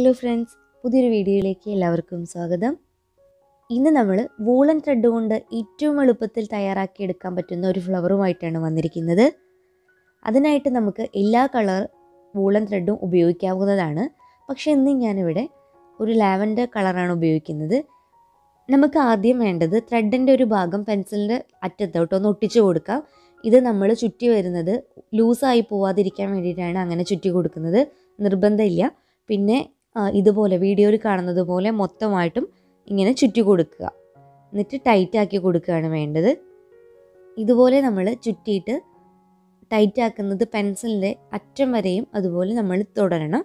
hello friends പുതിയൊരു വീഡിയോയിലേക്ക് എല്ലാവർക്കും സ്വാഗതം ഇന്ന് നമ്മൾ വൂളൻ ത്രെഡ് കൊണ്ട് ഏറ്റവും എളുപ്പത്തിൽ തയ്യാറാക്കി എടുക്കാൻ പറ്റുന്ന ഒരു ഫ്ലവറുമായിട്ടാണ് വന്നിരിക്കുന്നത് അതിനായിട്ട് നമുക്ക് എല്ലാ കളർ വൂളൻ ത്രെഡും ഉപയോഗിക്കാവുന്നതാണ് പക്ഷേ ഇന്ന് ഞാനിവിടെ ഒരു ലാവൻഡർ കളറാണ് ഉപയോഗിക്കുന്നത് നമുക്ക് ആദ്യം വേണ്ടത് ത്രെഡിൻ്റെ ഒരു ഭാഗം പെൻസിലിൻ്റെ അറ്റത്തോട്ട് ഒന്ന് ഒട്ടിച്ചു കൊടുക്കാം ഇത് നമ്മൾ ചുറ്റി വരുന്നത് ലൂസായി പോവാതിരിക്കാൻ വേണ്ടിയിട്ടാണ് അങ്ങനെ ചുറ്റി കൊടുക്കുന്നത് നിർബന്ധമില്ല പിന്നെ ആ, ഇതുപോലെ വീഡിയോയിൽ കാണുന്നത് പോലെ മൊത്തമായിട്ടും ഇങ്ങനെ ചുറ്റി കൊടുക്കുക എന്നിട്ട് ടൈറ്റ് ആക്കി കൊടുക്കുകയാണ് വേണ്ടത് ഇതുപോലെ നമ്മൾ ചുറ്റിയിട്ട് ടൈറ്റ് ആക്കുന്നത് പെൻസിലിൻ്റെ അറ്റം വരെയും അതുപോലെ നമ്മൾ തുടരണം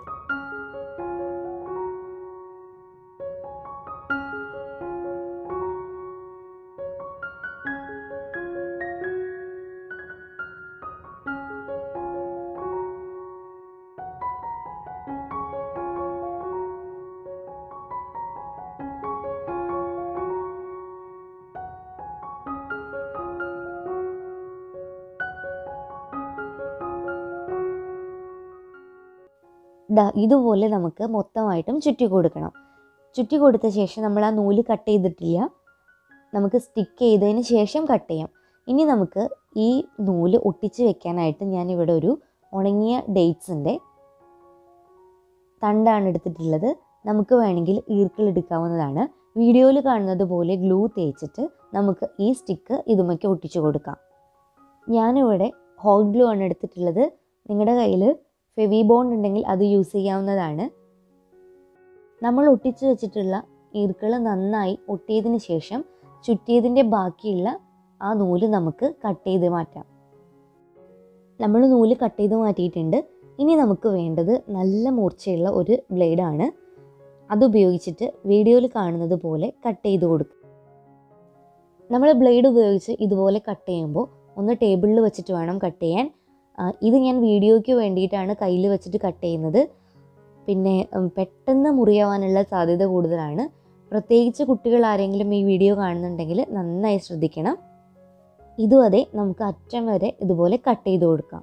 ദാ ഇതുപോലെ നമുക്ക് മൊത്തമായിട്ടും ചുറ്റി കൊടുക്കണം ചുറ്റി കൊടുത്ത ശേഷം നമ്മൾ ആ നൂല് കട്ട് ചെയ്തിട്ടില്ല നമുക്ക് സ്റ്റിക്ക് ചെയ്തതിന് ശേഷം കട്ട് ചെയ്യാം ഇനി നമുക്ക് ഈ നൂല് ഒട്ടിച്ച് വെക്കാനായിട്ട് ഞാൻ ഇവിടെ ഒരു ഉണങ്ങിയ ഡേറ്റ്സിൻ്റെ തണ്ടാണ് എടുത്തിട്ടുള്ളത് നമുക്ക് വേണമെങ്കിൽ ഈർക്കിളെടുക്കാവുന്നതാണ് വീഡിയോയിൽ കാണുന്നത് പോലെ ഗ്ലൂ തേച്ചിട്ട് നമുക്ക് ഈ സ്റ്റിക്ക് ഇതുമൊക്കെ ഒട്ടിച്ചു കൊടുക്കാം ഞാനിവിടെ ഹോട്ട് ഗ്ലൂ ആണ് എടുത്തിട്ടുള്ളത് നിങ്ങളുടെ കയ്യിൽ ഫെവി ബോണ്ട് ഉണ്ടെങ്കിൽ അത് യൂസ് ചെയ്യാവുന്നതാണ് നമ്മൾ ഒട്ടിച്ചു വെച്ചിട്ടുള്ള ഈർക്കൾ നന്നായി ഒട്ടിയതിന് ശേഷം ചുറ്റിയതിൻ്റെ ബാക്കിയുള്ള ആ നൂല് നമുക്ക് കട്ട് ചെയ്ത് മാറ്റാം നമ്മൾ നൂല് കട്ട് ചെയ്ത് മാറ്റിയിട്ടുണ്ട് ഇനി നമുക്ക് വേണ്ടത് നല്ല മൂർച്ചയുള്ള ഒരു ബ്ലേഡാണ് അതുപയോഗിച്ചിട്ട് വീഡിയോയിൽ കാണുന്നത് പോലെ കട്ട് ചെയ്ത് കൊടുക്കുക നമ്മൾ ബ്ലേഡ് ഉപയോഗിച്ച് ഇതുപോലെ കട്ട് ചെയ്യുമ്പോൾ ഒന്ന് ടേബിളിൽ വെച്ചിട്ട് വേണം കട്ട് ചെയ്യാൻ ആ, ഇത് ഞാൻ വീഡിയോയ്ക്ക് വേണ്ടിയിട്ടാണ് കയ്യിൽ വെച്ചിട്ട് കട്ട് ചെയ്യുന്നത് പിന്നെ ഉം, പെട്ടെന്ന് മുറിയാവാനുള്ള സാധ്യത കൂടുതലാണ് പ്രത്യേകിച്ച് കുട്ടികൾ ആരെങ്കിലും ഈ വീഡിയോ കാണുന്നുണ്ടെങ്കിൽ നന്നായി ശ്രദ്ധിക്കണം ഇതും അതെ നമുക്ക് അറ്റം വരെ ഇതുപോലെ കട്ട് ചെയ്ത് കൊടുക്കാം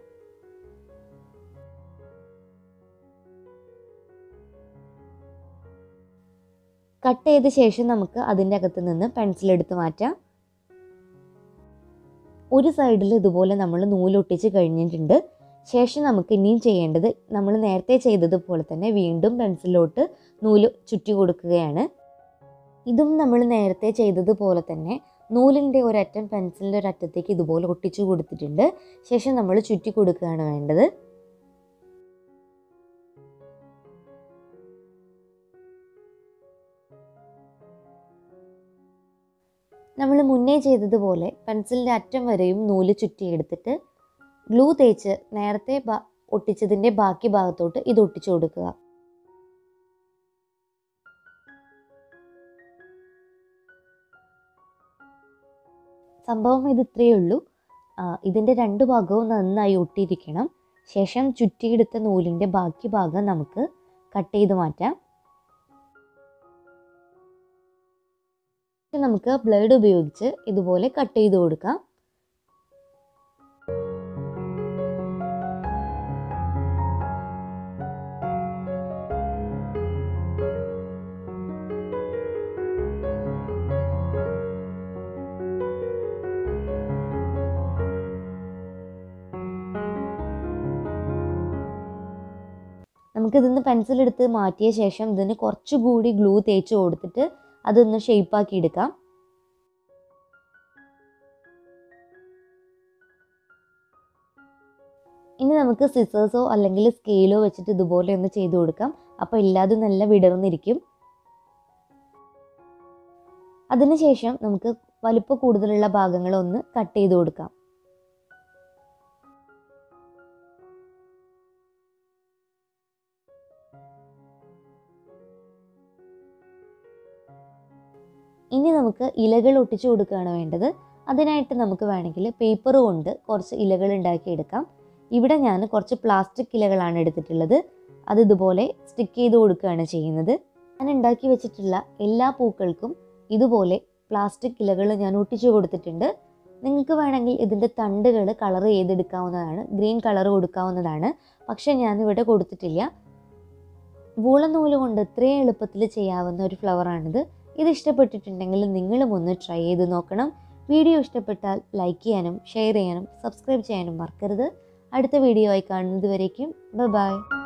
കട്ട് ചെയ്ത ശേഷം നമുക്ക് അതിൻ്റെ അകത്ത് നിന്ന് പെൻസിൽ എടുത്ത് മാറ്റാം ഒരു സൈഡിൽ ഇതുപോലെ നമ്മൾ നൂലൊട്ടിച്ച് കഴിഞ്ഞിട്ടുണ്ട് ശേഷം നമുക്ക് ഇനിയും ചെയ്യേണ്ടത് നമ്മൾ നേരത്തെ ചെയ്തതുപോലെ തന്നെ വീണ്ടും പെൻസിലോട്ട് നൂല് ചുറ്റി കൊടുക്കുകയാണ് ഇതും നമ്മൾ നേരത്തെ ചെയ്തതുപോലെ തന്നെ നൂലിൻ്റെ ഒരറ്റം പെൻസിലിൻ്റെ ഒരറ്റത്തേക്ക് ഇതുപോലെ ഒട്ടിച്ചു കൊടുത്തിട്ടുണ്ട് ശേഷം നമ്മൾ ചുറ്റി കൊടുക്കുകയാണ് വേണ്ടത് നമ്മൾ മുന്നേ ചെയ്തതുപോലെ പെൻസിലിൻ്റെ അറ്റം വരെയും നൂല് ചുറ്റിയെടുത്തിട്ട് ഗ്ലൂ തേച്ച് നേരത്തെ ബ- ഒട്ടിച്ചതിൻ്റെ ബാക്കി ഭാഗത്തോട്ട് ഇത് ഒട്ടിച്ചു കൊടുക്കുക സംഭവം ഇത് ഇത്രയേ ഉള്ളൂ ആ, ഇതിൻ്റെ രണ്ട് ഭാഗവും നന്നായി ഒട്ടിയിരിക്കണം ശേഷം ചുറ്റിയെടുത്ത നൂലിൻ്റെ ബാക്കി ഭാഗം നമുക്ക് കട്ട് ചെയ്ത് മാറ്റാം ഇനി നമുക്ക് ബ്ലേഡ് ഉപയോഗിച്ച് ഇതുപോലെ കട്ട് ചെയ്ത് കൊടുക്കാം നമുക്ക് ഇതിന്ന് പെൻസിൽ എടുത്ത് മാറ്റിയ ശേഷം ഇതിന് കുറച്ചുകൂടി ഗ്ലൂ തേച്ച് കൊടുത്തിട്ട് അതൊന്ന് ഷേപ്പാക്കി എടുക്കാം ഇനി നമുക്ക് സിസേഴ്സോ അല്ലെങ്കിൽ സ്കെയിലോ വെച്ചിട്ട് ഇതുപോലെ ഒന്ന് ചെയ്ത് കൊടുക്കാം അപ്പോൾ എല്ലാതും നല്ല വിടർന്നിരിക്കും അതിനുശേഷം നമുക്ക് വലിപ്പം കൂടുതലുള്ള ഭാഗങ്ങളൊന്ന് കട്ട് ചെയ്ത് കൊടുക്കാം ഇനി നമുക്ക് ഇലകൾ ഒട്ടിച്ചു കൊടുക്കുകയാണ് വേണ്ടത് അതിനായിട്ട് നമുക്ക് വേണമെങ്കിൽ പേപ്പർ കൊണ്ട് കുറച്ച് ഇലകൾ ഉണ്ടാക്കിയെടുക്കാം ഇവിടെ ഞാൻ കുറച്ച് പ്ലാസ്റ്റിക് ഇലകളാണ് എടുത്തിട്ടുള്ളത് അത് ഇതുപോലെ സ്റ്റിക്ക് ചെയ്ത് കൊടുക്കുകയാണ് ചെയ്യുന്നത് ഞാൻ ഉണ്ടാക്കി വെച്ചിട്ടുള്ള എല്ലാ പൂക്കൾക്കും ഇതുപോലെ പ്ലാസ്റ്റിക് ഇലകൾ ഞാൻ ഒട്ടിച്ചു കൊടുത്തിട്ടുണ്ട് നിങ്ങൾക്ക് വേണമെങ്കിൽ ഇതിൻ്റെ തണ്ടുകൾ കളർ ചെയ്തെടുക്കാവുന്നതാണ് ഗ്രീൻ കളർ കൊടുക്കാവുന്നതാണ് പക്ഷേ ഞാനിവിടെ കൊടുത്തിട്ടില്ല വൂളൻ നൂല് കൊണ്ട് ഇത്രയും എളുപ്പത്തിൽ ചെയ്യാവുന്ന ഒരു ഫ്ലവറാണിത് ഇത് ഇഷ്ടപ്പെട്ടിട്ടുണ്ടെങ്കിൽ നിങ്ങളും ഒന്ന് ട്രൈ ചെയ്ത് നോക്കണം വീഡിയോ ഇഷ്ടപ്പെട്ടാൽ ലൈക്ക് ചെയ്യാനും ഷെയർ ചെയ്യാനും സബ്സ്ക്രൈബ് ചെയ്യാനും മറക്കരുത് അടുത്ത വീഡിയോ ആയി കാണുന്നത് വരേക്കും ബൈ